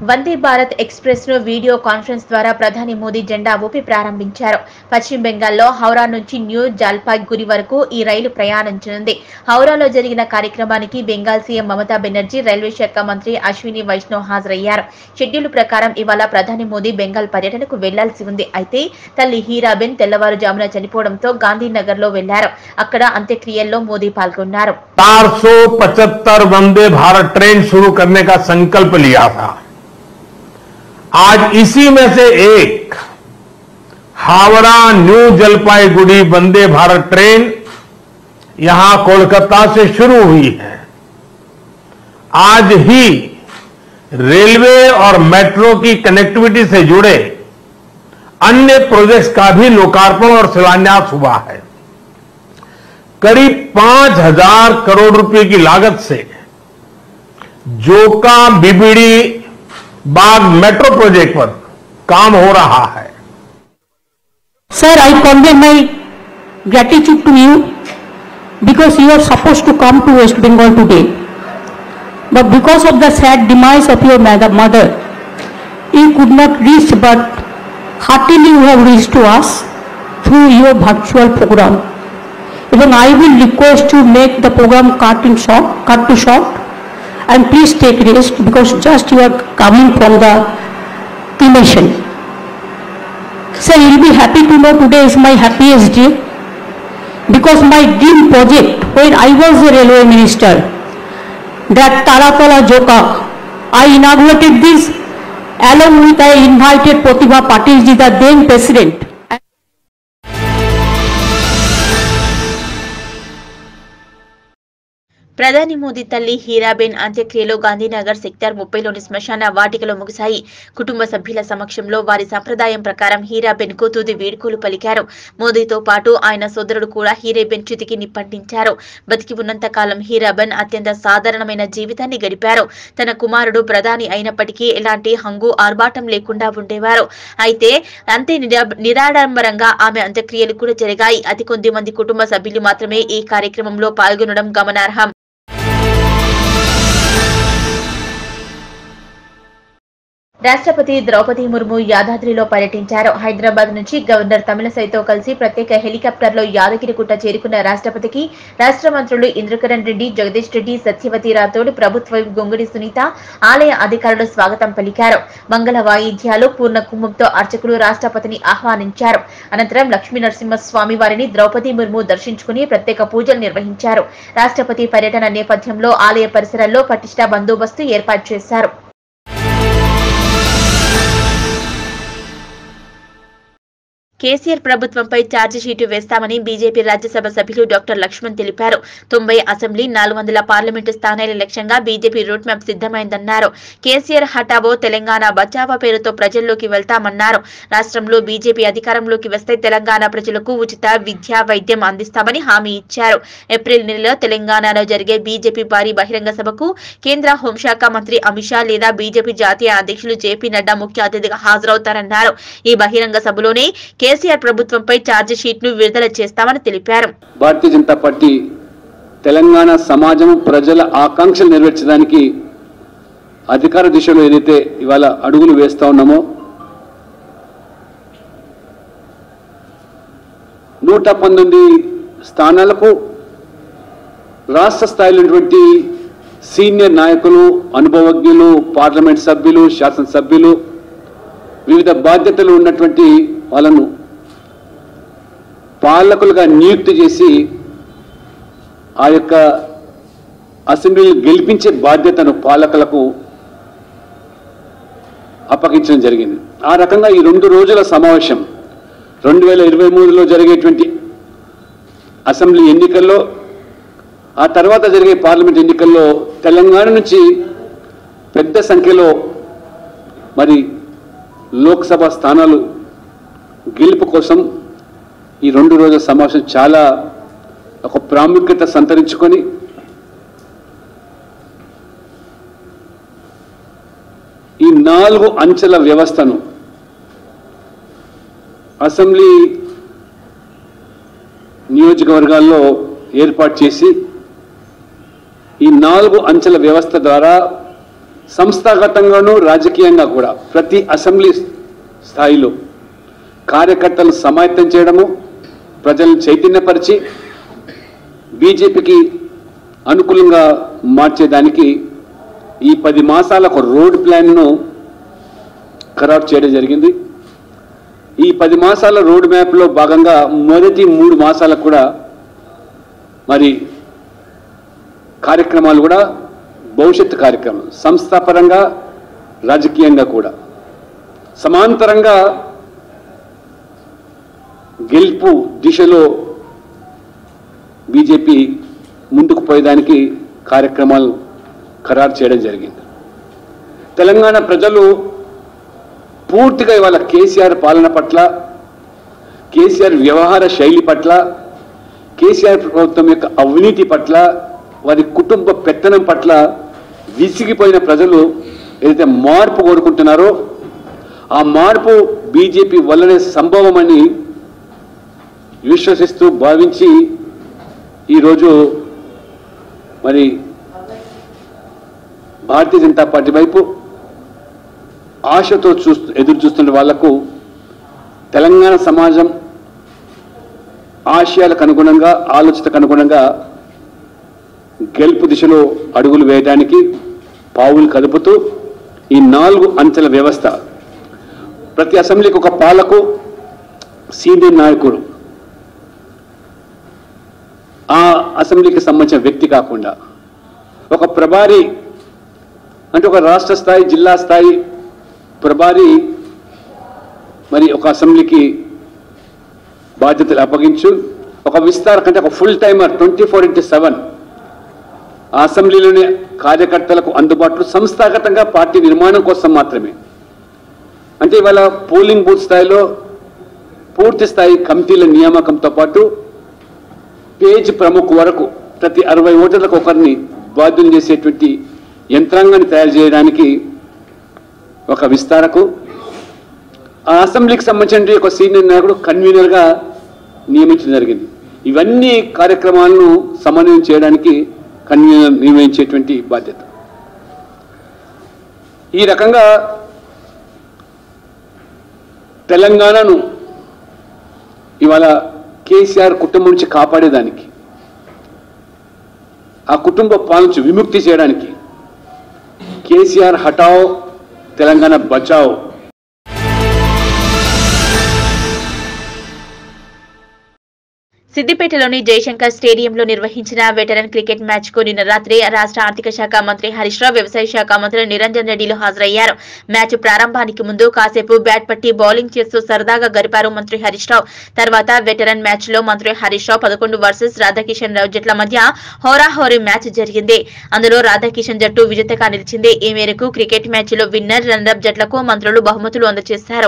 వందే Bharat express ను video conference ద్వారా ప్రధాని మోదీ జెండా ఊపి ప్రారంభించారు పశ్చిమ బెంగాల్లో హౌరా నుంచి న్యూ జల్పాయ్గురి వరకు ఈ రైలు ప్రయాణించనుంది హౌరాలో జరిగిన కార్యక్రమానికి బెంగాల్ సీఎం మమతా బెనర్జీ రైల్వే శాఖ మంత్రి అశ్విని వైష్ణవ్ హాజరయ్యారు షెడ్యూల్ ప్రకారం ఇవాళ ప్రధాని మోదీ బెంగాల్ పర్యటనకు వెళ్లాల్సి ఉంది అయితే తల్లి హీరాబెన్ తెల్లవారుజామున చనిపోవడంతో గాంధీనగర్ లో వెళ్లారు అక్కడ అంత్యక్రియల్లో మోదీ పాల్గొన్నారు 475 वंदे भारत ट्रेन शुरू करने का संकल्प लिया था आज इसी में से एक हावड़ा न्यू जलपाईगुड़ी वंदे भारत ट्रेन यहां कोलकाता से शुरू हुई है आज ही रेलवे और मेट्रो की कनेक्टिविटी से जुड़े अन्य प्रोजेक्ट्स का भी लोकार्पण और शिलान्यास हुआ है करीब पांच हजार करोड़ रुपए की लागत से Joka BBD Bagh metro project पर काम हो रहा है Sir, I convey my gratitude to you because you are supposed to come to West Bengal today. But because of the sad demise of your mother, mother, you could not reach but heartily you have reached to us through your virtual program. Even I will request to make the program cut in short, cut to short and please take rest because just you are coming from the cremation. Sir, you'll be happy to know today is my happiest day because my dream project when I was a railway minister, that Taratala Joka, I inaugurated this along with I invited Pratibha Patil ji, the then president. ప్రధాని మోదీ తల్లి హీరాబెన్ అంత్యక్రియలు Gandhinagar sector ముప్పైలోని శ్మశాన వాటికలో ముగిశాయి కుటుంబ సభ్యుల సమక్షంలో వారి సంప్రదాయం ప్రకారం హీరాబెన్ కు తుది వేడుకలు పలికారు మోదీతో పాటు ఆయన సోదరుడు కూడా హీరాబెన్ చితికి నిప్పంటించారు బతికి ఉన్నంత కాలం హీరాబెన్ అత్యంత సాధారణమైన జీవితాన్ని గడిపారు తన కుమారుడు ప్రధాని అయినప్పటికీ ఎలాంటి హంగు ఆర్భాటం లేకుండా ఉండేవారు అయితే అంతే నిరా- నిరాడంబరంగా ఆమె అంత్యక్రియలు కూడా జరిగాయి అతి కొద్ది మంది కుటుంబ సభ్యులు మాత్రమే ఈ కార్యక్రమంలో పాల్గొనడం గమనార్హం రాష్ట్రపతి ద్రౌపది ముర్ము యాదాద్రిలో పర్యటించారు హైదరాబాద్ నుంచి గవర్నర్ తమిళసైతో కలిసి ప్రత్యేక హెలికాప్టర్లో యాదగిరిగుట్ట చేరుకున్న రాష్ట్రపతికి రాష్ట్ర మంత్రులు ఇంద్రకరణ్ రెడ్డి జగదీష్ రెడ్డి సత్యవతి రాథోడ్ ప్రభుత్వ గొంగుడి సునీత ఆలయ అధికారులు స్వాగతం పలికారు మంగళ వాయిద్యాలు పూర్ణ కుంభంతో అర్చకులు రాష్ట్రపతిని ఆహ్వానించారు అనంతరం లక్ష్మీ నరసింహస్వామి వారిని ద్రౌపది ముర్ము దర్శించుకుని ప్రత్యేక పూజలు నిర్వహించారు రాష్ట్రపతి పర్యటన నేపథ్యంలో ఆలయ పరిసరాల్లో పటిష్ట బందోబస్తు ఏర్పాటు చేశారు కేసీఆర్ ప్రభుత్వంపై ఛార్జ్ షీటు వేస్తామని బీజేపీ రాజ్యసభ సభ్యులు డాక్టర్ లక్ష్మణ్ తెలిపారు తొంభై అసెంబ్లీ నాలుగు వందల పార్లమెంటు స్థానాల లక్ష్యంగా బీజేపీ రూట్ మ్యాప్ సిద్ధమైందన్నారు కేసీఆర్ హఠావో తెలంగాణ బచావో పేరుతో ప్రజల్లోకి వెళ్తామన్నారు రాష్ట్రంలో బీజేపీ అధికారంలోకి వస్తే తెలంగాణ ప్రజలకు ఉచిత విద్యా వైద్యం అందిస్తామని హామీ ఇచ్చారు ఏప్రిల్ నెలలో తెలంగాణలో జరిగే బీజేపీ భారీ బహిరంగ సభకు కేంద్ర హోంశాఖ మంత్రి అమిత్ షా లేదా బీజేపీ జాతీయ అధ్యక్షులు జేపీ నడ్డా ముఖ్య అతిథిగా హాజరవుతారన్నారు ఈ బహిరంగ సభలోనే కేసీఆర్ ప్రభుత్వంపై ఛార్జ్ షీట్ ను విడుదల చేస్తామని తెలిపారు భారతీయ జనతా పార్టీ తెలంగాణ సమాజం ప్రజల ఆకాంక్షలు నెరవేర్చడానికి అధికార దిశలో ఏదైతే ఇవాళ అడుగులు వేస్తా ఉన్నామో నూట పంతొమ్మిది స్థానాలకు రాష్ట్ర స్థాయిలో ఉన్నటువంటి సీనియర్ నాయకులు అనుభవజ్ఞులు పార్లమెంట్ సభ్యులు శాసనసభ్యులు వివిధ బాధ్యతలు ఉన్నటువంటి వాళ్ళను పాలకులుగా నియుక్తి చేసి ఆ యొక్క అసెంబ్లీని గెలిపించే బాధ్యతను పాలకులకు అప్పగించడం జరిగింది ఆ రకంగా ఈ రెండు రోజుల సమావేశం రెండు వేల ఇరవై మూడులో జరిగేటువంటి అసెంబ్లీ ఎన్నికల్లో ఆ తర్వాత జరిగే పార్లమెంట్ ఎన్నికల్లో తెలంగాణ నుంచి పెద్ద సంఖ్యలో మరి లోక్సభ స్థానాలు గెలుపు కోసం ఈ రెండు రోజుల సమావేశం చాలా ఒక ప్రాముఖ్యత సంతరించుకొని ఈ నాలుగు అంచెల వ్యవస్థను అసెంబ్లీ నియోజకవర్గాల్లో ఏర్పాటు చేసి ఈ నాలుగు అంచెల వ్యవస్థ ద్వారా సంస్థాగతంగానూ రాజకీయంగా కూడా ప్రతి అసెంబ్లీ స్థాయిలో కార్యకర్తలు సమాయత్తం చేయడము ప్రజలను చైతన్యపరిచి బీజేపీకి అనుకూలంగా మార్చేదానికి ఈ పది మాసాల ఒక రోడ్ ప్లాన్ను ఖరారు చేయడం జరిగింది ఈ పది మాసాల రోడ్ మ్యాప్లో భాగంగా మొదటి మూడు మాసాలకు కూడా మరి కార్యక్రమాలు కూడా భవిష్యత్తు కార్యక్రమం సంస్థాపరంగా రాజకీయంగా కూడా సమాంతరంగా గెలుపు దిశలో బీజేపీ ముందుకు పోయేదానికి కార్యక్రమాలు ఖరారు చేయడం జరిగింది తెలంగాణ ప్రజలు పూర్తిగా ఇవాళ కేసీఆర్ పాలన పట్ల కేసీఆర్ వ్యవహార శైలి పట్ల కేసీఆర్ ప్రభుత్వం యొక్క అవినీతి పట్ల వారి కుటుంబ పెత్తనం పట్ల విసిగిపోయిన ప్రజలు ఏదైతే మార్పు కోరుకుంటున్నారో ఆ మార్పు బీజేపీ వల్లనే సంభవమని విశ్వసిస్తూ భావించి ఈరోజు మరి భారతీయ జనతా పార్టీ వైపు ఆశతో చూస్తూ ఎదురు చూస్తున్న వాళ్లకు తెలంగాణ సమాజం ఆశయాలకు అనుగుణంగా ఆలోచనకు అనుగుణంగా గెలుపు దిశలో అడుగులు వేయడానికి పావులు కదుపుతూ ఈ నాలుగు అంచెల వ్యవస్థ ప్రతి అసెంబ్లీకి ఒక పాలకు సీనియర్ నాయకుడు ఆ అసెంబ్లీకి సంబంధించిన వ్యక్తి కాకుండా ఒక ప్రభారి అంటే ఒక రాష్ట్ర స్థాయి జిల్లా స్థాయి ప్రభారి మరి ఒక అసెంబ్లీకి బాధ్యతలు అప్పగించు ఒక విస్తార కంటే ఒక full timer twenty four into seven ఆ అసెంబ్లీలోని కార్యకర్తలకు అందుబాటులో సంస్థాగతంగా పార్టీ నిర్మాణం కోసం మాత్రమే అంటే ఇవాళ పోలింగ్ బూత్ స్థాయిలో పూర్తి స్థాయి కమిటీల నియామకంతో పాటు పేజ్ ప్రముఖ్ వరకు ప్రతి అరవై ఓటర్లకు ఒకరిని బాధ్యులు చేసేటువంటి యంత్రాంగాన్ని తయారు చేయడానికి ఒక విస్తారకు ఆ అసెంబ్లీకి సంబంధించిన ఒక సీనియర్ నాయకుడు కన్వీనర్గా నియమించడం జరిగింది ఇవన్నీ కార్యక్రమాలను సమన్వయం చేయడానికి కన్వీనర్ నియమించేటువంటి బాధ్యత ఈ రకంగా తెలంగాణను ఇవాళ కేసీఆర్ కుటుంబం నుంచి కాపాడేదానికి ఆ కుటుంబ పాలన నుంచి విముక్తి చేయడానికి కేసీఆర్ హటావ్ తెలంగాణ బచావ్ సిద్దిపేటలోని జయశంకర్ స్టేడియంలో నిర్వహించిన వెటరన్ క్రికెట్ మ్యాచ్ కు నిన్న రాత్రి రాష్ట్ర ఆర్థిక శాఖ మంత్రి హరీష్ రావు వ్యవసాయ శాఖ మంత్రి నిరంజన్ రెడ్డిలు హాజరయ్యారు మ్యాచ్ ప్రారంభానికి ముందు కాసేపు బ్యాట్ పట్టి బౌలింగ్ చేస్తూ సరదాగా గడిపారు మంత్రి హరీష్ రావు తర్వాత వెటరన్ మ్యాచ్ లో మంత్రి హరీష్ రావు పదకొండు వర్సెస్ రాధాకిషన్ రావు జట్ల మధ్య హోరాహోరీ మ్యాచ్ జరిగింది అందులో రాధాకిషన్ జట్టు విజేతగా నిలిచింది ఈ మేరకు క్రికెట్ మ్యాచ్ లో విన్నర్ రన్నరప్ జట్లకు మంత్రులు బహుమతులు అందజేశారు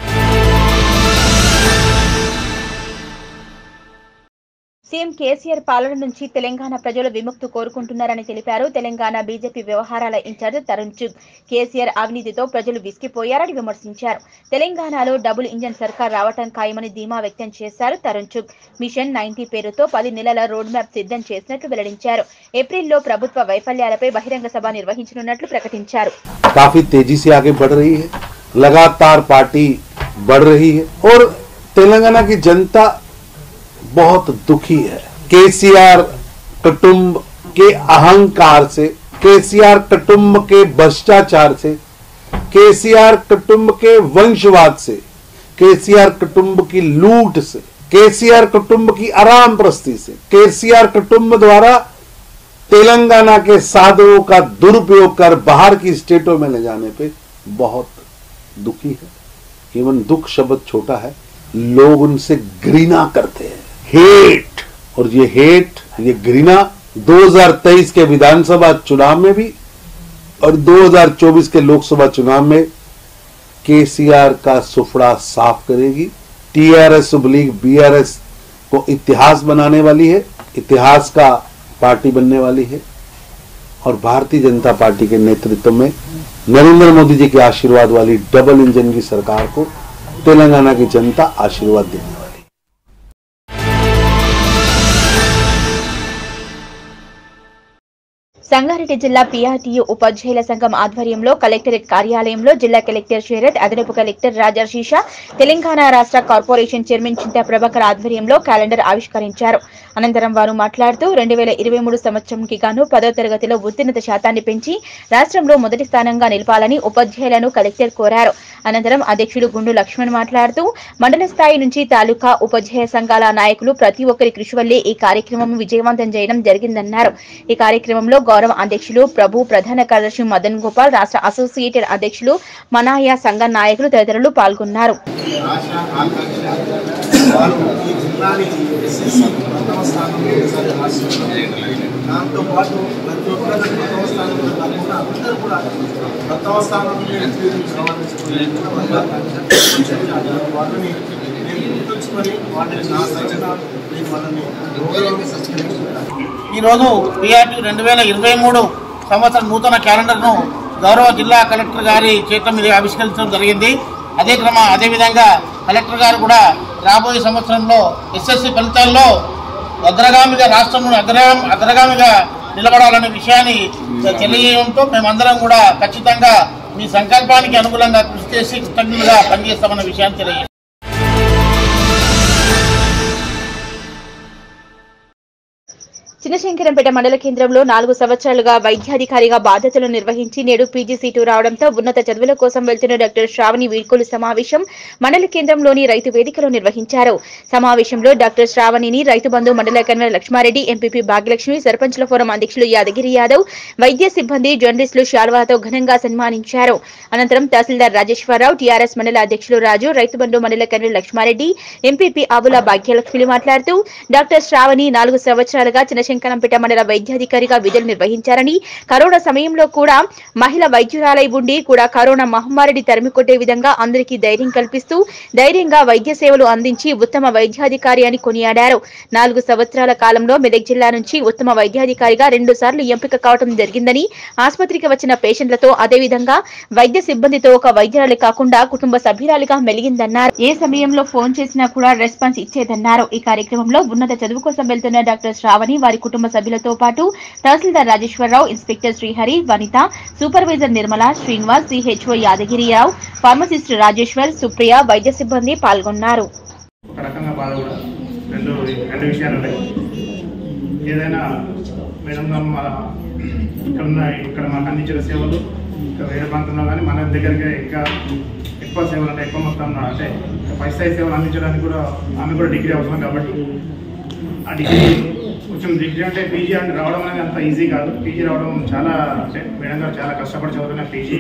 సీఎం కేసీఆర్ పాలన నుంచి తెలంగాణ ప్రజలు విముక్తి కోరుకుంటున్నారని తెలిపారు తెలంగాణ బీజేపీ వ్యవహారాల ఇన్ఛార్జ్ తరుణ్ చుగ్ కేసీఆర్ అవినీతితో ప్రజలు విసిగిపోయారని విమర్శించారు తెలంగాణలో డబుల్ ఇంజన్ సర్కార్ రావటం ఖాయమని ధీమా వ్యక్తం చేశారు తరుణ్ చుగ్ మిషన్ నైన్టీ పేరుతో పది నెలల రోడ్ మ్యాప్ సిద్ధం చేసినట్లు వెల్లడించారు ఏప్రిల్లో ప్రభుత్వ వైఫల్యాలపై బహిరంగ సభ నిర్వహించనున్నట్లు ప్రకటించారు काफी तेजी से आगे बढ़ रही है लगातार पार्टी बढ़ रही है और तेलंगाना की जनता बहुत दुखी है केसीआर कुटुंब के अहंकार से केसीआर कुटुंब के भ्रष्टाचार से केसीआर कुटुंब के वंशवाद से केसीआर कुटुंब की लूट से केसीआर कुटुंब की आराम प्रस्ती से केसीआर कुटुंब द्वारा तेलंगाना के साधनों का दुरुपयोग कर बाहर की स्टेटों में ले जाने पे बहुत दुखी है इवन दुख शब्द छोटा है लोग उनसे घृणा करते हैं हेट और ये हेट ये घृणा 2023 के विधानसभा चुनाव में भी और 2024 के लोकसभा चुनाव में केसीआर का सुफड़ा साफ करेगी टीआरएस सुबलीग बीआरएस को इतिहास बनाने वाली है इतिहास का पार्टी बनने वाली है और भारतीय जनता पार्टी के नेतृत्व में नरेंद्र मोदी जी के आशीर्वाद वाली डबल इंजन की सरकार को तेलंगाना की जनता आशीर्वाद देने वाली है। సంగారెడ్డి జిల్లా పీఆర్టీయూ ఉపాధ్యాయుల సంఘం ఆధ్వర్యంలో కలెక్టరేట్ కార్యాలయంలో జిల్లా కలెక్టర్ శరత్ అదనపు కలెక్టర్ రాజర్షీష తెలంగాణ రాష్ట్ర కార్పొరేషన్ చైర్మన్ చింతా ప్రభాకర్ ఆధ్వర్యంలో క్యాలెండర్ ఆవిష్కరించారు అనంతరం వారు మాట్లాడుతూ రెండు వేల ఇరవై మూడు సంవత్సరంకి గాను పదో తరగతిలో ఉత్తీర్ణత శాతాన్ని పెంచి రాష్ట్రంలో మొదటి స్థానంగా నిలపాలని ఉపాధ్యాయులను కలెక్టర్ కోరారు అనంతరం అధ్యక్షుడు గుండు లక్ష్మణ్ మాట్లాడుతూ మండల స్థాయి నుంచి తాలూకా ఉపాధ్యాయ సంఘాల నాయకులు ప్రతి ఒక్కరి కృషి వల్లే ఈ కార్యక్రమం విజయవంతం చేయడం జరిగిందన్నారు ఈ కార్యక్రమంలో గౌరవ అధ్యక్షులు ప్రభు ప్రధాన కార్యదర్శి మదన్ గోపాల్ రాష్ట్ర అసోసియేటెడ్ అధ్యక్షులు మనాయా సంఘ నాయకులు తదితరులు పాల్గొన్నారు ఆశ ఆకాంక్ష వారు ఈ జిల్లాని ఎస్ఎస్సి ప్రథమ స్థానంలో ఒకసారి రాష్ట్రంలో దాంతో పాటు ప్రతి ఒక్కరు ప్రథమ స్థానంలో కాకుండా అందరూ కూడా ప్రథమ స్థానంలో రావాలని వాళ్ళని నేను గుర్తుంచుకొని వాళ్ళని నా సచిన నేను వాళ్ళని గౌరవంగా సత్కరించుకుంటాను ఈరోజు పిఆర్టీ రెండు వేల ఇరవై మూడు సంవత్సరం నూతన క్యాలెండర్ను గౌరవ జిల్లా కలెక్టర్ గారి చేతుల మీద ఆవిష్కరించడం జరిగింది అదే క్రమ అదేవిధంగా కలెక్టర్ గారు కూడా రాబోయే సంవత్సరంలో ఎస్ఎస్సి ఫలితాల్లో అగ్రగామిగా రాష్ట్రంలో అగ్రగా అగ్రగామిగా నిలబడాలనే విషయాన్ని తెలియజేయడంతో మేమందరం కూడా ఖచ్చితంగా మీ సంకల్పానికి అనుగుణంగా కృషి చేసి కృతజ్ఞులుగా పనిచేస్తామన్న విషయాన్ని తెలియజేస్తాం చిన్నశంకరంపేట మండల కేంద్రంలో నాలుగు సంవత్సరాలుగా వైద్యాధికారిగా బాధ్యతలు నిర్వహించి నేడు పీజీ సీటు రావడంతో ఉన్నత చదువుల కోసం వెళ్తున్న డాక్టర్ శ్రావణి వీడ్కోలు సమావేశం మండల కేంద్రంలోని రైతు వేదికలో నిర్వహించారు సమావేశంలో డాక్టర్ శ్రావణిని రైతు బంధు మండల కన్వీనర్ లక్ష్మారెడ్డి ఎంపీపీ భాగ్యలక్ష్మి సర్పంచ్ల ఫోరం అధ్యక్షులు యాదగిరి యాదవ్ వైద్య సిబ్బంది జర్నలిస్టులు శాల్వాతో ఘనంగా సన్మానించారు అనంతరం తహసీల్దార్ రాజేశ్వరరావు టీఆర్ఎస్ మండల అధ్యక్షులు రాజు రైతు బంధు మండల కన్వీనర్ లక్ష్మారెడ్డి ఎంపీపీ ఆవుల భాగ్యలక్ష్మి మాట్లాడుతూ డాక్టర్ శ్రావణి నాలుగు సంవత్సరాలుగా చిన్నశంకరంపేట మండల వైద్యాధికారిగా విధులు నిర్వహించారని కరోనా సమయంలో కూడా మహిళ వైద్యురాలై ఉండి కూడా కరోనా మహమ్మారిని తరిమికొట్టే విధంగా అందరికీ ధైర్యం కల్పిస్తూ ధైర్యంగా వైద్య సేవలు అందించి ఉత్తమ వైద్యాధికారి అని కొనియాడారు నాలుగు సంవత్సరాల కాలంలో మెదక్ జిల్లా నుంచి ఉత్తమ వైద్యాధికారిగా రెండు సార్లు ఎంపిక కావడం జరిగిందని ఆసుపత్రికి వచ్చిన పేషెంట్లతో అదేవిధంగా వైద్య సిబ్బందితో ఒక వైద్యురాలి కాకుండా కుటుంబ సభ్యురాలిగా మెలిగిందన్నారు ఏ సమయంలో ఫోన్ చేసినా కూడా రెస్పాన్స్ ఇచ్చేదన్నారు ఈ కార్యక్రమంలో ఉన్నత చదువు కోసం వెళ్తున్న డాక్టర్ శ్రావణి వారి కుటుంబ సభ్యులతో పాటు తహసీల్దార్ Rajeshwar Rao inspector Srihari Vanitha supervisor Nirmala Srinivas CHO Yadagiri Rao pharmacist Rajeshwar Supriya వైద్య సిబ్బంది పాల్గొన్నారు ఒక రకంగా బాధ కూడా రెండు రెండు విషయాలు ఉన్నాయి ఏదైనా మేడం గారు మన ఇక్కడ ఉన్న ఇక్కడ మాకు అందించిన సేవలు ఇంకా వేరే ప్రాంతంలో కానీ మన దగ్గరికి ఇంకా ఎక్కువ సేవలు అంటే ఎక్కువ మొత్తం అంటే పై స్థాయి సేవలు అందించడానికి కూడా ఆమె కూడా డిగ్రీ అవసరం కాబట్టి ఆ డిగ్రీ కొంచెం డిగ్రీ అంటే పీజీ అంటే రావడం అనేది అంత ఈజీ కాదు పీజీ రావడం చాలా అంటే మేడం గారు చాలా కష్టపడి చదువుతున్న పీజీ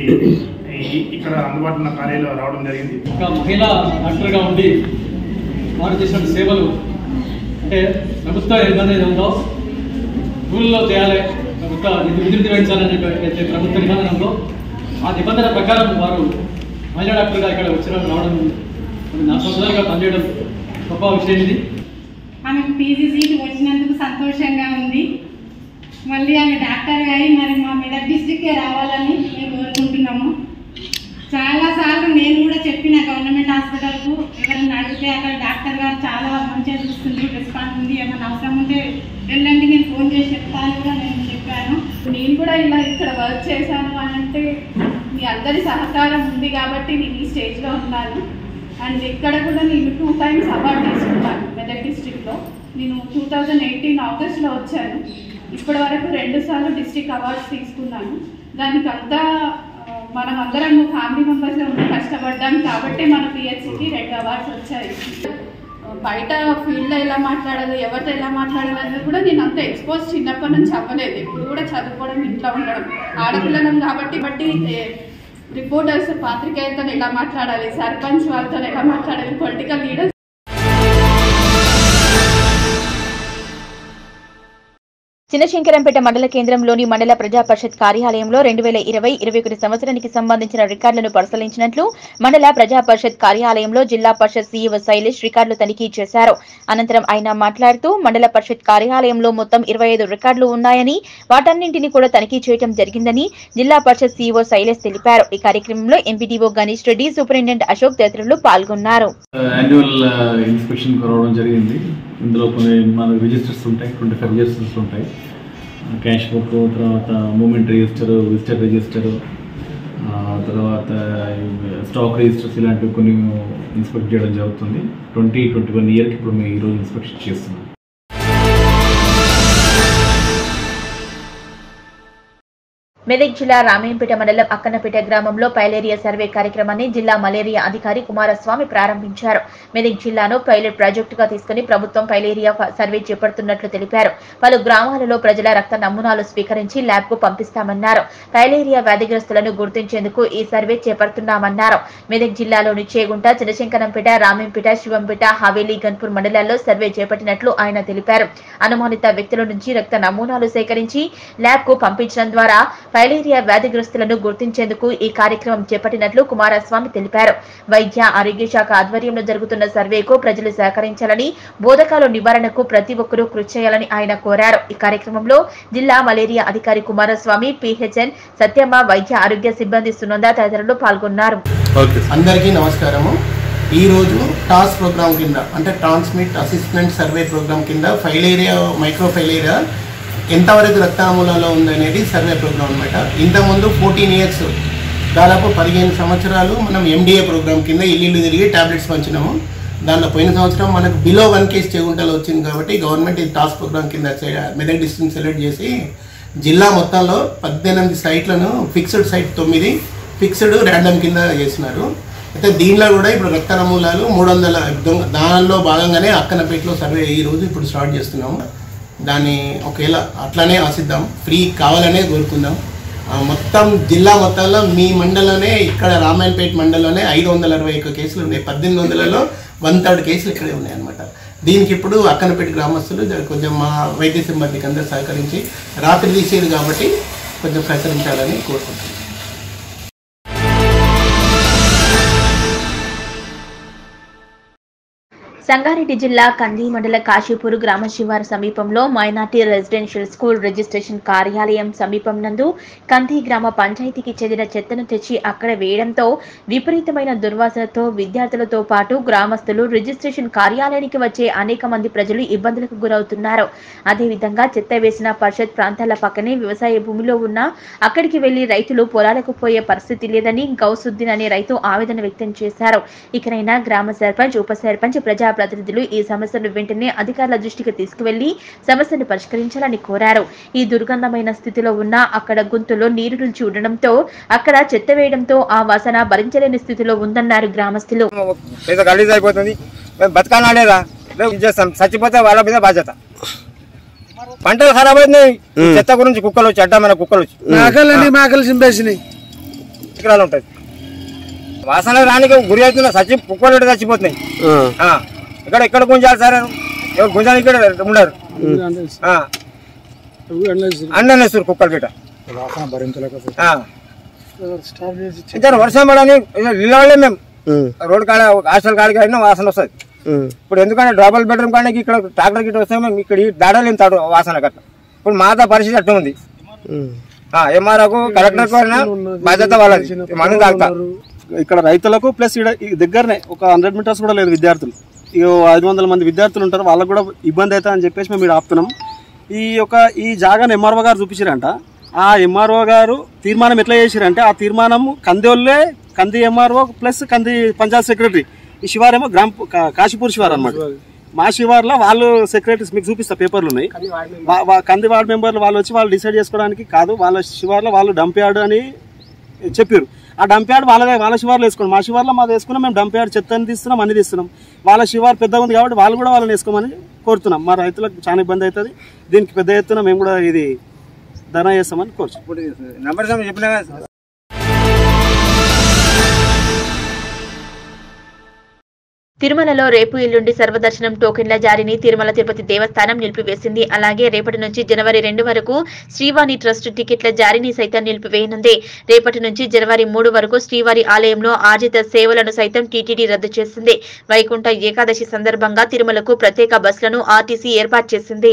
ఇక్కడ అందుబాటులో ఉన్న కాలేజీలో రావడం జరిగింది ఒక మహిళా డాక్టర్గా ఉండి వారు చేసిన సేవలు అంటే ప్రభుత్వ ఇబ్బంది ఏది ఉందో రూల్లో చేయాలి ప్రభుత్వ నిధి విధులు నిర్వహించాలని చెప్పి అయితే ప్రభుత్వ నిబంధన ఉందో ఆ నిబంధన ప్రకారం వారు మహిళా డాక్టర్గా ఇక్కడ వచ్చిన రావడం కొన్ని నాలుగు సంవత్సరాలుగా పనిచేయడం గొప్ప విషయం ఇది ఆమెకు పీజీ సీట్ వచ్చినందుకు సంతోషంగా ఉంది మళ్ళీ ఆమె డాక్టర్ అయి మరి మా మెదక్ డిస్టిక్కే రావాలని మేము కోరుకుంటున్నాము చాలా సార్లు నేను కూడా చెప్పిన గవర్నమెంట్ హాస్పిటల్కు ఎవరైనా అడిగితే అక్కడ డాక్టర్ గారు చాలా మంచిగా చూస్తుంది రెస్పాన్స్ ఉంది ఏమైనా అవసరం ఉంటే వెళ్ళండి నేను ఫోన్ చేసి చెప్తాను కూడా నేను చెప్పాను నేను కూడా ఇలా ఇక్కడ వర్క్ చేశాను అని అంటే మీ అందరి సహకారం ఉంది కాబట్టి నేను ఈ స్టేజ్లో ఉన్నాను అండ్ ఇక్కడ కూడా నేను టూ టైమ్స్ అవార్డు తీసుకున్నాను మెదక్ డిస్ట్రిక్ట్లో నేను టూ థౌజండ్ ఎయిటీన్ ఆగస్ట్లో వచ్చాను ఇప్పటి వరకు రెండు సార్లు డిస్ట్రిక్ట్ అవార్డ్స్ తీసుకున్నాను దానికి అంతా ఆ, మనం అందరం ఫ్యామిలీ మెంబర్స్లో ఉండి కష్టపడ్డాం కాబట్టి మన పిహెచ్సికి రెండు అవార్డ్స్ వచ్చాయి బయట ఫీల్డ్లో ఎలా మాట్లాడాలి ఎవరితో ఎలా మాట్లాడాలి అనేది కూడా నేను అంత ఎక్స్పోజ్ చిన్నప్పటి నుంచి అవ్వలేదు ఇప్పుడు కూడా చదువుకోవడం ఇంట్లో ఉండడం ఆడపిల్లలం కాబట్టి బట్టి రిపోర్టర్స్ పాత్రికేయులతో ఎలా మాట్లాడాలి సర్పంచ్ వాళ్ళతో ఎలా మాట్లాడాలి పొలిటికల్ లీడర్స్ చిన్నశంకరంపేట మండల కేంద్రంలోని మండల ప్రజా పరిషత్ కార్యాలయంలో రెండు వేల ఇరవై ఇరవై ఒకటి సంవత్సరానికి సంబంధించిన రికార్డులను పరిశీలించినట్లు మండల ప్రజా పరిషత్ కార్యాలయంలో జిల్లా పరిషత్ సీఈఓ శైలేష్ రికార్డులు తనిఖీ చేశారు అనంతరం ఆయన మాట్లాడుతూ మండల పరిషత్ కార్యాలయంలో మొత్తం ఇరవై ఐదు రికార్డులు ఉన్నాయని వాటన్నింటినీ కూడా తనిఖీ చేయడం జరిగిందని జిల్లా పరిషత్ సీఈఓ శైలేష్ తెలిపారు ఈ కార్యక్రమంలో ఎంపీడీఓ గణేష్ రెడ్డి సూపరింటెండెంట్ అశోక్ తదితరులు పాల్గొన్నారు యాన్యువల్ ఇన్స్పెక్షన్ రావడం జరిగింది ఇందులో కొన్ని మన రిజిస్టర్స్ ఉంటాయి ట్వంటీ ఫైవ్ రిజిస్టర్స్ ఉంటాయి క్యాష్ బుక్ తర్వాత మూమెంట్ రిజిస్టర్ విజిటర్ రిజిస్టర్ తర్వాత స్టాక్ రిజిస్టర్స్ ఇలాంటివి కొన్ని ఇన్స్పెక్ట్ చేయడం జరుగుతుంది ట్వంటీ ట్వంటీ వన్ ఇయర్కి ఇప్పుడు మేము ఈరోజు ఇన్స్పెక్షన్ చేస్తున్నాం మెదక్ జిల్లా రామేంపేట మండలం అక్కన్నపేట గ్రామంలో పైలేరియా సర్వే కార్యక్రమాన్ని జిల్లా మలేరియా అధికారి కుమారస్వామి ప్రారంభించారు మెదక్ జిల్లాను పైలట్ ప్రాజెక్టుగా తీసుకుని ప్రభుత్వం పైలేరియా ఫ- సర్వే చేపడుతున్నట్లు తెలిపారు పలు గ్రామాలలో ప్రజల రక్త నమూనాలు స్వీకరించి ల్యాబ్ కు పంపిస్తామన్నారు పైలేరియా వ్యాధిగ్రస్తులను గుర్తించేందుకు ఈ సర్వే చేపడుతున్నామన్నారు మెదక్ జిల్లాలోని చేగుంట చినశంకరంపేట రామేంపేట శివంపేట హవేలీ గన్పూర్ మండలాల్లో సర్వే చేపట్టినట్లు ఆయన తెలిపారు అనుమానిత వ్యక్తుల నుంచి రక్త నమూనాలు సేకరించి ల్యాబ్ కు పంపించడం ద్వారా ఫైలేరియా వ్యాధిగ్రస్తులను గుర్తించేందుకు ఈ కార్యక్రమం చేపట్టినట్లు కుమారస్వామి తెలిపారు వైద్య ఆరోగ్య శాఖ ఆధ్వర్యంలో జరుగుతున్న సర్వేకు ప్రజలు సహకరించాలని బోధకాల నివారణకు ప్రతి ఒక్కరూ కృషి చేయాలని ఆయన కోరారు ఈ కార్యక్రమంలో జిల్లా మలేరియా అధికారి కుమారస్వామి పిహెచ్ఎన్ సత్యమ్మ వైద్య ఆరోగ్య సిబ్బంది సునంద తదితరులు పాల్గొన్నారు అందరికీ నమస్కారము ఈరోజు టాస్ ప్రోగ్రామ్ కింద అంటే ట్రాన్స్మిట్ అసిస్టెంట్ సర్వే ప్రోగ్రామ్ కింద ఫైలేరియా మైక్రో ఫైలేరియా ఎంతవరకు రక్తమూలలో ఉందనేది సర్వే ప్రోగ్రామ్ అనమాట ఇంతకుముందు ఫోర్టీన్ ఇయర్స్ దాదాపు పదిహేను సంవత్సరాలు మనం ఎండిఏ ప్రోగ్రామ్ కింద ఇల్లు తిరిగి టాబ్లెట్స్ పంచినాము దాంట్లో పోయిన సంవత్సరం మనకు బిలో వన్ కేస్ చెగుంటలో వచ్చింది కాబట్టి గవర్నమెంట్ ఈ టాస్ ప్రోగ్రామ్ కింద చే- మెదక్ డిస్ట్రిక్ట్ సెలెక్ట్ చేసి జిల్లా మొత్తంలో పద్దెనిమిది సైట్లను ఫిక్స్డ్ సైట్ తొమ్మిది ఫిక్స్డ్ ర్యాండమ్ కింద చేసినారు అయితే దీనిలో కూడా ఇప్పుడు రక్త నమూనాలు మూడు వందల దొంగ- దానిలో భాగంగానే అక్కనపేటలో సర్వే ఈ రోజు ఇప్పుడు స్టార్ట్ చేస్తున్నాము దాన్ని ఒకవేళ అట్లానే ఆశిద్దాం ఫ్రీ కావాలనే కోరుకుందాం ఆ, మొత్తం జిల్లా మొత్తంలో మీ మండలంలోనే ఇక్కడ రామాయణపేట మండలంలోనే ఐదు వందల అరవై ఒక్క కేసులు ఉన్నాయి పద్దెనిమిది వందలలో వన్ థర్డ్ కేసులు ఇక్కడే ఉన్నాయి అనమాట దీనికి ఇప్పుడు అక్కనపేట గ్రామస్తులు జర కొంచెం మా వైద్య సిబ్బందికి అందరూ సహకరించి రాత్రి తీసేది కాబట్టి కొంచెం సహకరించాలని కోరుకుంటున్నాను సంగారెడ్డి జిల్లా కంది మండల కాశీపూర్ గ్రామ శివారు సమీపంలో మైనార్టీ రెసిడెన్షియల్ స్కూల్ రిజిస్ట్రేషన్ కార్యాలయం సమీపం నందు కంది గ్రామ పంచాయతీకి చెందిన చెత్తను తెచ్చి అక్కడ వేయడంతో విపరీతమైన దుర్వాసనతో విద్యార్థులతో పాటు గ్రామస్తులు రిజిస్ట్రేషన్ కార్యాలయానికి వచ్చే అనేక మంది ప్రజలు ఇబ్బందులకు గురవుతున్నారు అదేవిధంగా చెత్త వేసిన పరిషత్ ప్రాంతాల పక్కనే వ్యవసాయ భూమిలో ఉన్న అక్కడికి వెళ్లి రైతులు పొలాలకు పోయే పరిస్థితి లేదని గౌసుద్దీన్ అనే రైతు ఆవేదన వ్యక్తం చేశారు ఇకనైనా గ్రామ సర్పంచ్ ఉప సర్పంచ్ ప్రజాప్రతినిధులు ఈ సమస్యను వెంటనే అధికారుల దృష్టికి తీసుకువెళ్లి సమస్యను పరిష్కరించాలని కోరారు ఈ దుర్గంధమైన స్థితిలో ఉన్న అక్కడ గుంతులో నీరు నుంచి ఉండడంతో అక్కడ చెత్త వేయడంతో ఆ వాసన భరించలేని స్థితిలో ఉందన్నారు గ్రామస్తులు ఏదో గలీజ్ అయిపోతుంది మేము బతకాలా లేదా మేము ఇది చేస్తాం చచ్చిపోతే వాళ్ళ మీద బాధ్యత పంటలు ఖరాబ్ అవుతున్నాయి ఈ చెత్త గురించి కుక్కలు వచ్చి అడ్డమైన కుక్కలు వచ్చి మేకలని మేకలు చింపేసినాయి ఇక్కడ ఉంటుంది వాసన రానికి గురి అవుతున్నా చచ్చి కుక్కలు ఇటు చచ్చిపోతున్నాయి ఆ, ఇక్కడ ఇక్కడ గుంజాలి సార్ ఎవరు గుంజాలి ఇక్కడ ఉండరు ఆ, అన్నేస్తారు కుక్కలు గిట్ట ఆ. ఇద్దరు వర్షం పడని నిలవలే మేము రోడ్ కాడ హాస్టల్ కాడికి అయినా వాసన వస్తుంది ఇప్పుడు ఎందుకంటే డబుల్ బెడ్రూమ్ కానీ ఇక్కడ ట్రాక్టర్ గిట్ట వస్తే మేము ఇక్కడ దాడలేం తాడు వాసన గట్ట ఇప్పుడు మాత పరిస్థితి అట్లా ఉంది ఎంఆర్ఓకు కలెక్టర్ అయినా బాధ్యత వాళ్ళది మనం తాగుతా ఇక్కడ రైతులకు ప్లస్ ఇక్కడ ఈ దగ్గరనే ఒక హండ్రెడ్ మీటర్స్ కూడా లేదు విద్యార్థులు ఇక ఐదు వందల మంది విద్యార్థులు ఉంటారు వాళ్ళకు కూడా ఇబ్బంది అవుతుంది అని చెప్పేసి మేము ఇక్కడ ఆపుతున్నాం ఈ యొక్క ఈ జాగాను ఎంఆర్ఓ గారు చూపించారంట ఆ ఎంఆర్ఓ గారు తీర్మానం ఎట్లా చేసిరంటే ఆ తీర్మానం కందిోళ్ళే కంది ఎంఆర్ఓ ప్లస్ కంది పంచాయత్ సెక్రటరీ ఈ శివారేమో గ్రామ కా- కాశీపూర్ శివార్ అనమాట మా శివార్లో వాళ్ళు సెక్రటరీస్ మీకు చూపిస్తా పేపర్లు ఉన్నాయి వా- వా- కంది వార్డు మెంబర్లు వాళ్ళు వచ్చి వాళ్ళు డిసైడ్ చేసుకోవడానికి కాదు వాళ్ళ శివార్లో వాళ్ళు డంప్ యార్డ్ అని చెప్పారు ఆ డంప్ యార్డ్ వాళ్ళ వాళ్ళ శివార్లు వేసుకోండి మా శివార్లో మాది వేసుకున్నాం మేము డంప్ యార్డ్ చెత్తని తీస్తున్నాం అన్ని తీస్తున్నాం వాళ్ళ శివార్ పెద్దగా ఉంది కాబట్టి వాళ్ళు కూడా వాళ్ళని వేసుకోమని కోరుతున్నాం మా రైతులకు చాలా ఇబ్బంది అవుతుంది దీనికి పెద్ద ఎత్తున మేము కూడా ఇది ధర్నా చేస్తామని కోరుచున్నాం నంబర్ చెప్పినా కదా. తిరుమలలో రేపు ఎల్లుండి సర్వదర్శనం టోకెన్ల జారీని తిరుమల తిరుపతి దేవస్థానం నిలిపివేసింది అలాగే రేపటి నుంచి జనవరి రెండు వరకు శ్రీవాణి ట్రస్ట్ టికెట్ల జారీని సైతం నిలిపివేయనుంది రేపటి నుంచి జనవరి మూడు వరకు శ్రీవారి ఆలయంలో ఆర్జిత సేవలను సైతం టీటీడీ రద్దు చేసింది వైకుంఠ ఏకాదశి సందర్భంగా తిరుమలకు ప్రత్యేక బస్సులను ఆర్టీసీ ఏర్పాటు చేసింది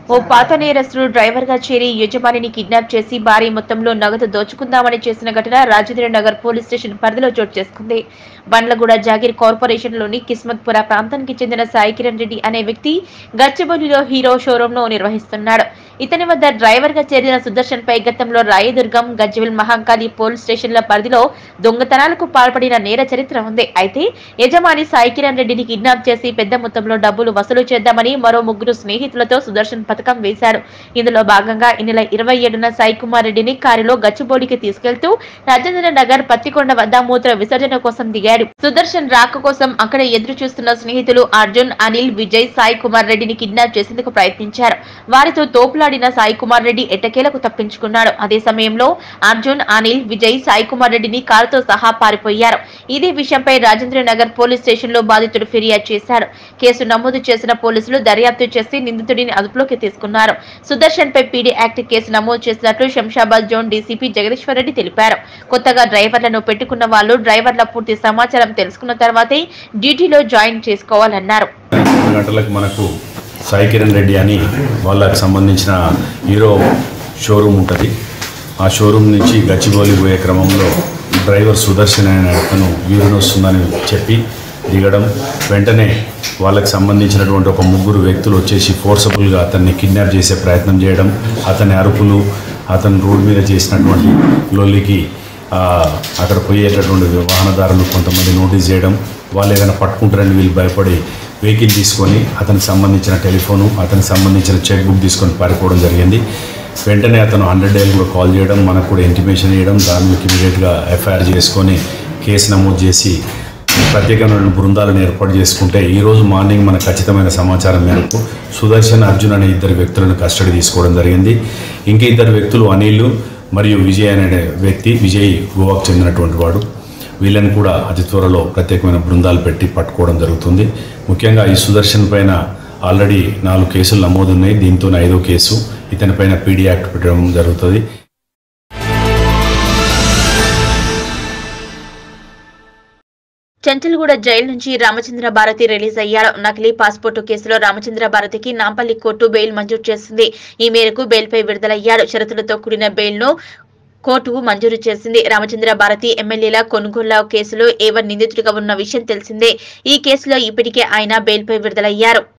ఓ పాత నేరస్తుడు డ్రైవర్ గా చేరి యజమానిని కిడ్నాప్ చేసి భారీ మొత్తంలో నగదు దోచుకుందామని చేసిన ఘటన రాజేంద్ర నగర్ పోలీస్ స్టేషన్ పరిధిలో చోటు చేసుకుంది బండ్లగూడ జాగీర్ కార్పొరేషన్ లోని కిస్మత్పుర ప్రాంతానికి చెందిన సాయి కిరణ్ రెడ్డి అనే వ్యక్తి గచ్చిబౌలిలో హీరో షోరూమ్ ను నిర్వహిస్తున్నాడు ఇతని వద్ద డ్రైవర్ గా చేరిన సుదర్శన్ పై గతంలో రాయదుర్గం గజ్వెల్ మహంకాళి పోలీస్ స్టేషన్ల పరిధిలో దొంగతనాలకు పాల్పడిన నేర చరిత్ర ఉంది అయితే యజమాని సాయి కిరణ్ రెడ్డిని కిడ్నాప్ చేసి పెద్ద మొత్తంలో డబ్బులు వసూలు చేద్దామని మరో ముగ్గురు స్నేహితులతో సుదర్శన్ పథకం వేశాడు ఇందులో భాగంగా ఈ నెల ఇరవై ఏడున సాయి కుమార్ రెడ్డిని కారులో గచ్చిబౌలికి తీసుకెళ్తూ రాజేంద్ర నగర్ పత్తికొండ వద్ద మూత్ర విసర్జన కోసం దిగాడు సుదర్శన్ రాక కోసం అక్కడ ఎదురు చూస్తున్న స్నేహితులు అర్జున్ అనిల్ విజయ్ సాయి కుమార్ రెడ్డిని కిడ్నాప్ చేసేందుకు ప్రయత్నించారు వారితో తోపులాడిన సాయి కుమార్ రెడ్డి ఎట్టకేలకు తప్పించుకున్నాడు అదే సమయంలో అర్జున్ అనిల్ విజయ్ సాయి కుమార్ రెడ్డిని కారుతో సహా పారిపోయారు ఇదే విషయంపై రాజేంద్ర నగర్ పోలీస్ స్టేషన్ లో బాధితుడు ఫిర్యాదు చేశాడు కేసు నమోదు చేసిన పోలీసులు దర్యాప్తు చేసి నిందితుడిని అదుపులోకి తీసుకున్నారు సుదర్శన్ పై పీడీ యాక్ట్ కేసు నమోదు చేసినట్లు శంషాబాద్ జోన్ డీసీపీ జగదీశ్వర్ రెడ్డి తెలిపారు కొత్తగా డ్రైవర్లను పెట్టుకున్న వాళ్ళు డ్రైవర్ల పూర్తి సమాచారం తెలుసుకున్న తర్వాతే డ్యూటీలో జాయిన్ చేసుకోవాలన్నారు రెండు గంటలకు మనకు సాయి కిరణ్ రెడ్డి అని వాళ్ళకి సంబంధించిన హీరో షోరూమ్ ఉంటుంది ఆ షోరూమ్ నుంచి గచ్చిబౌలి పోయే క్రమంలో డ్రైవర్ సుదర్శన్ అనే అతను యూరిన్ వస్తుందని చెప్పి దిగడం వెంటనే వాళ్ళకి సంబంధించినటువంటి ఒక ముగ్గురు వ్యక్తులు వచ్చేసి ఫోర్సబుల్గా అతన్ని కిడ్నాప్ చేసే ప్రయత్నం చేయడం అతని అరుపులు అతను రోడ్డు మీద చేసినటువంటి లొల్లికి ఆ, అక్కడ పోయేటటువంటి వాహనదారులు కొంతమంది నోటీస్ చేయడం వాళ్ళు ఏదైనా పట్టుకుంటారని వీళ్ళు భయపడి వెహికల్ తీసుకొని అతనికి సంబంధించిన టెలిఫోను అతనికి సంబంధించిన చెక్ బుక్ తీసుకొని పారిపోవడం జరిగింది వెంటనే అతను హండ్రెడ్ డేలు కూడా కాల్ చేయడం మనకు కూడా ఇంటిమేషన్ చేయడం దాని మీద ఇమీడియట్గా ఎఫ్ఐఆర్ చేసుకొని కేసు నమోదు చేసి ప్రత్యేకమైన బృందాలను ఏర్పాటు చేసుకుంటే ఈ రోజు మార్నింగ్ మనకు ఖచ్చితమైన సమాచారం మేరకు సుదర్శన్ అర్జున్ అనే ఇద్దరు వ్యక్తులను కస్టడీ తీసుకోవడం జరిగింది ఇంకా ఇద్దరు వ్యక్తులు అనిల్ మరియు విజయ్ అనే వ్యక్తి విజయ్ గోవాకు చెందినటువంటి వాడు వీళ్ళని కూడా అతి త్వరలో ప్రత్యేకమైన బృందాలు పెట్టి పట్టుకోవడం జరుగుతుంది ముఖ్యంగా ఈ సుదర్శన్ పైన ఆల్రెడీ నాలుగు కేసులు నమోదున్నాయి దీంతో ఐదో కేసు ఇతని పైన పీడీ యాక్ట్ పెట్టడం జరుగుతుంది చెంచల్గూడ జైలు నుంచి రామచంద్ర భారతి రిలీజ్ అయ్యారు నకిలీ పాస్పోర్టు కేసులో రామచంద్ర భారతికి నాంపల్లి కోర్టు బెయిల్ మంజూరు చేసింది ఈ మేరకు బెయిల్పై విడుదలయ్యాడు షరతులతో కూడిన బెయిల్ను కోర్టు మంజూరు చేసింది రామచంద్ర భారతి ఎమ్మెల్యేల కొనుగోలు కేసులో ఏవన్ నిందితుడిగా ఉన్న విషయం తెలిసిందే ఈ కేసులో ఇప్పటికే ఆయన బెయిల్పై విడుదలయ్యారు